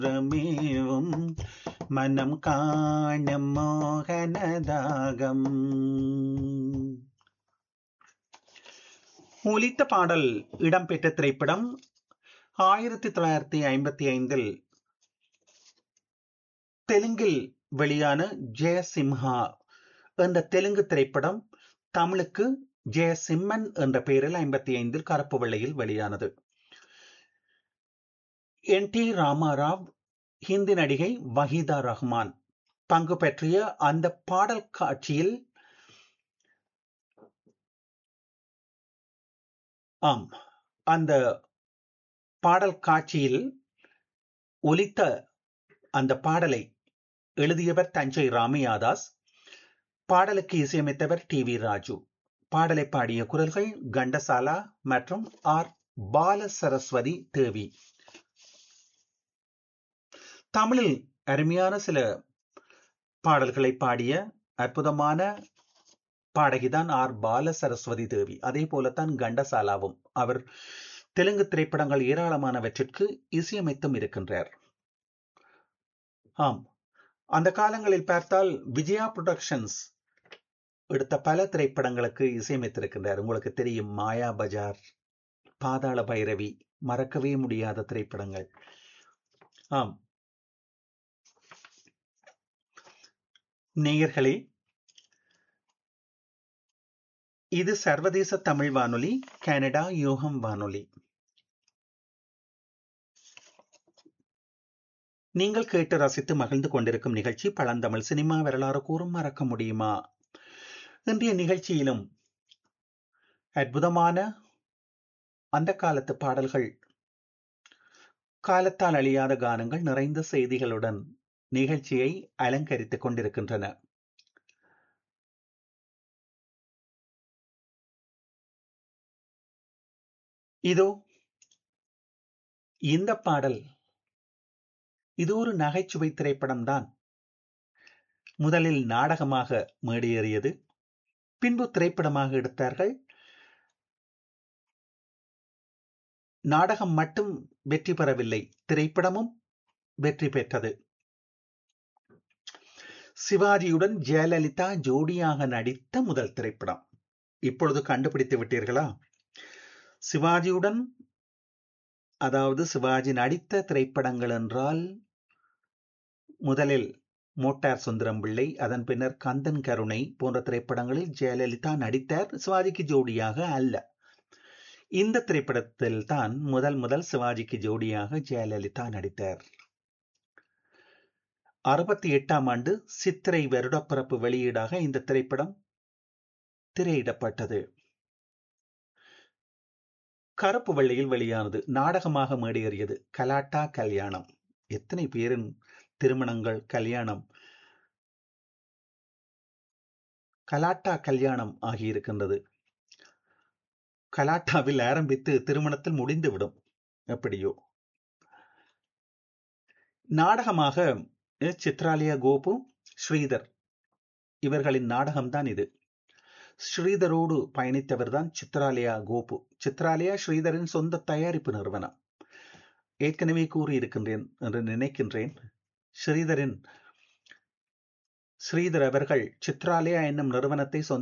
ரமேவும் மனம் காணும் மோகனதாகம் ஒலித்த பாடல் இடம்பெற்ற திரைப்படம் ஆயிரத்தி தொள்ளாயிரத்தி ஐம்பத்தி ஐந்தில் தெலுங்கில் வெளியான ஜெயசிம்ஹா என்ற தெலுங்கு திரைப்படம் தமிழுக்கு ஜெயசிம்மன் என்ற பெயரில் ஐம்பத்தி ஐந்தில் கருப்பு வெள்ளையில் வெளியானது என் டி ராமாராவ் ஹிந்தி நடிகை வஹீதா ரஹ்மான் பங்கு பற்றிய அந்த பாடல் காட்சியில் ஆம் அந்த பாடல் காட்சியில் ஒலித்த அந்த பாடலை எழுதியவர் தஞ்சை ராமையாதாஸ் பாடலுக்கு இசையமைத்தவர் டி வி ராஜு பாடலை பாடிய குரல்கள் கண்டசாலா மற்றும் ஆர் பால சரஸ்வதி தேவி தமிழில் அருமையான சில பாடல்களை பாடிய அற்புதமான பாடகிதான் ஆர் பால சரஸ்வதி தேவி அதே போலத்தான் கண்டசாலாவும் அவர் தெலுங்கு திரைப்படங்கள் ஏராளமானவற்றிற்கு இசையமைத்தும் இருக்கின்றார் ஆம் அந்த காலங்களில் பார்த்தால் விஜயா புரொடக்ஷன்ஸ் எடுத்த பல திரைப்படங்களுக்கு இசையமைத்திருக்கின்றார் உங்களுக்கு தெரியும் மாயா பஜார் பாதாள பைரவி மறக்கவே முடியாத திரைப்படங்கள் ஆம் நேயர்களே இது சர்வதேச தமிழ் வானொலி கனடா யோகம் வானொலி நீங்கள் கேட்டு ரசித்து மகிழ்ந்து கொண்டிருக்கும் நிகழ்ச்சி பழந்தமிழ் சினிமா வரலாறு கூறும் மறக்க முடியுமா இன்றைய நிகழ்ச்சியிலும் அற்புதமான அந்த காலத்து பாடல்கள் காலத்தால் அழியாத கானங்கள் நிறைந்த செய்திகளுடன் நிகழ்ச்சியை அலங்கரித்துக் கொண்டிருக்கின்றன இதோ இந்த பாடல் இது ஒரு நகைச்சுவை திரைப்படம் தான் முதலில் நாடகமாக மேடியேறியது பின்பு திரைப்படமாக எடுத்தார்கள் நாடகம் மட்டும் வெற்றி பெறவில்லை திரைப்படமும் வெற்றி பெற்றது சிவாஜியுடன் ஜெயலலிதா ஜோடியாக நடித்த முதல் திரைப்படம் இப்பொழுது கண்டுபிடித்து விட்டீர்களா சிவாஜியுடன் அதாவது சிவாஜி நடித்த திரைப்படங்கள் என்றால் முதலில் மோட்டார் சுந்தரம் பிள்ளை அதன் பின்னர் கந்தன் கருணை போன்ற திரைப்படங்களில் ஜெயலலிதா நடித்தார் சிவாஜிக்கு ஜோடியாக அல்ல இந்த திரைப்படத்தில் தான் முதல் முதல் சிவாஜிக்கு ஜோடியாக ஜெயலலிதா நடித்தார் அறுபத்தி எட்டாம் ஆண்டு சித்திரை வருடப்பிறப்பு வெளியீடாக இந்த திரைப்படம் திரையிடப்பட்டது கருப்பு வெள்ளையில் வெளியானது நாடகமாக மேடேறியது கலாட்டா கல்யாணம் எத்தனை பேரின் திருமணங்கள் கல்யாணம் கலாட்டா கல்யாணம் ஆகியிருக்கின்றது கலாட்டாவில் ஆரம்பித்து திருமணத்தில் முடிந்துவிடும் எப்படியோ நாடகமாக சித்ராலியா கோபு ஸ்ரீதர் இவர்களின் நாடகம்தான் இது ஸ்ரீதரோடு பயணித்தவர் தான் சித்ராலயா கோபு சித்ராலயா ஸ்ரீதரின் சொந்த தயாரிப்பு நிறுவனம் ஏற்கனவே கூறியிருக்கின்றேன் என்று நினைக்கின்றேன் ஸ்ரீதரின் ஸ்ரீதர் அவர்கள் சித்ராலயா என்னும் நிறுவனத்தை சொந்த